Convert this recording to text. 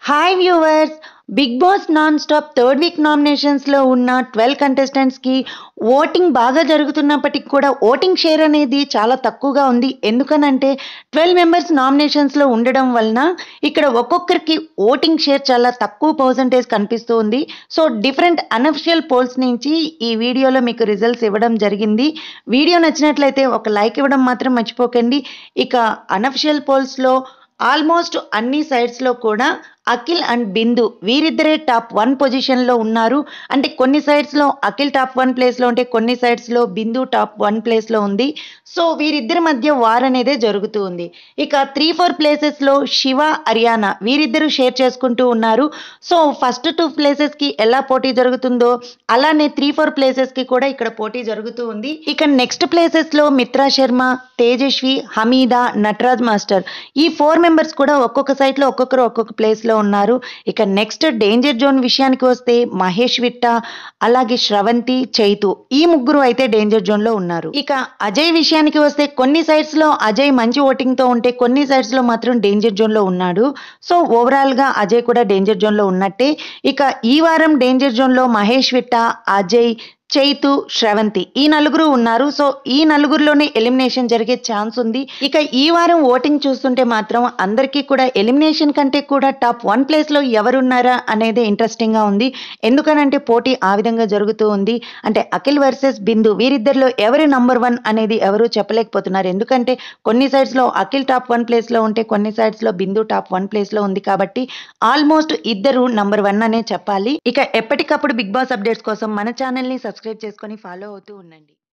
hi viewers Bigg Boss non stop third week నామినేషన్స్లో ఉన్న twelve కంటెస్టెంట్స్కి voting బాగా జరుగుతున్నప్పటికీ కూడా ఓటింగ్ షేర్ అనేది చాలా తక్కువగా ఉంది ఎందుకనంటే ట్వెల్వ్ మెంబర్స్ నామినేషన్స్లో ఉండడం వలన ఇక్కడ ఒక్కొక్కరికి ఓటింగ్ షేర్ చాలా తక్కువ పర్సంటేజ్ కనిపిస్తూ ఉంది సో డిఫరెంట్ అనఫిషియల్ పోల్స్ నుంచి ఈ వీడియోలో మీకు రిజల్ట్స్ ఇవ్వడం జరిగింది వీడియో నచ్చినట్లయితే ఒక లైక్ ఇవ్వడం మాత్రం మర్చిపోకండి ఇక అనఫిషియల్ పోల్స్లో ఆల్మోస్ట్ అన్ని సైడ్స్లో కూడా అఖిల్ అండ్ బిందు వీరిద్దరే టాప్ వన్ పొజిషన్లో ఉన్నారు అంటే కొన్ని సైడ్స్లో అఖిల్ టాప్ వన్ ప్లేస్లో ఉంటే కొన్ని సైడ్స్లో బిందు టాప్ వన్ ప్లేస్లో ఉంది సో వీరిద్దరి మధ్య వార్ అనేదే జరుగుతూ ఉంది ఇక త్రీ ఫోర్ ప్లేసెస్లో శివ హర్యానా వీరిద్దరూ షేర్ చేసుకుంటూ ఉన్నారు సో ఫస్ట్ టూ ప్లేసెస్కి ఎలా పోటీ జరుగుతుందో అలానే త్రీ ఫోర్ ప్లేసెస్కి కూడా ఇక్కడ పోటీ జరుగుతూ ఉంది ఇక నెక్స్ట్ ప్లేసెస్లో మిత్రా శర్మ తేజస్వి హమీదా నటరాజ్ మాస్టర్ ఈ ఫోర్ మెంబర్స్ కూడా ఒక్కొక్క సైట్లో ఒక్కొక్కరు ఒక్కొక్క ప్లేస్లో ఉన్నారు ఇక నెక్స్ట్ డేంజర్ జోన్ విషయానికి వస్తే మహేష్ విట్ట అలాగే శ్రవంతి చైతు ఈ ముగ్గురు అయితే డేంజర్ జోన్లో ఉన్నారు ఇక అజయ్ విషయానికి వస్తే కొన్ని సైడ్స్లో అజయ్ మంచి ఓటింగ్తో ఉంటే కొన్ని సైడ్స్లో మాత్రం డేంజర్ జోన్లో ఉన్నాడు సో ఓవరాల్గా అజయ్ కూడా డేంజర్ జోన్లో ఉన్నట్టే ఇక ఈ వారం డేంజర్ జోన్లో మహేష్ విట్ట అజయ్ చైతు శ్రవంతి ఈ నలుగురు ఉన్నారు సో ఈ నలుగురిలోనే ఎలిమినేషన్ జరిగే ఛాన్స్ ఉంది ఇక ఈ వారం ఓటింగ్ చూస్తుంటే మాత్రం అందరికీ కూడా ఎలిమినేషన్ కంటే కూడా టాప్ వన్ ప్లేస్లో ఎవరున్నారా అనేది ఇంట్రెస్టింగ్గా ఉంది ఎందుకనంటే పోటీ ఆ విధంగా జరుగుతూ ఉంది అంటే అఖిల్ వర్సెస్ బిందు వీరిద్దరిలో ఎవరు నంబర్ వన్ అనేది ఎవరు చెప్పలేకపోతున్నారు ఎందుకంటే కొన్ని సైడ్స్లో అఖిల్ టాప్ వన్ ప్లేస్లో ఉంటే కొన్ని సైడ్స్లో బిందు టాప్ వన్ ప్లేస్లో ఉంది కాబట్టి ఆల్మోస్ట్ ఇద్దరు నంబర్ వన్ అనే చెప్పాలి ఇక ఎప్పటికప్పుడు బిగ్ బాస్ అప్డేట్స్ కోసం మన ఛానల్ని సబ్స్క్రైబ్ చేసుకొని ఫాలో అవుతూ ఉండండి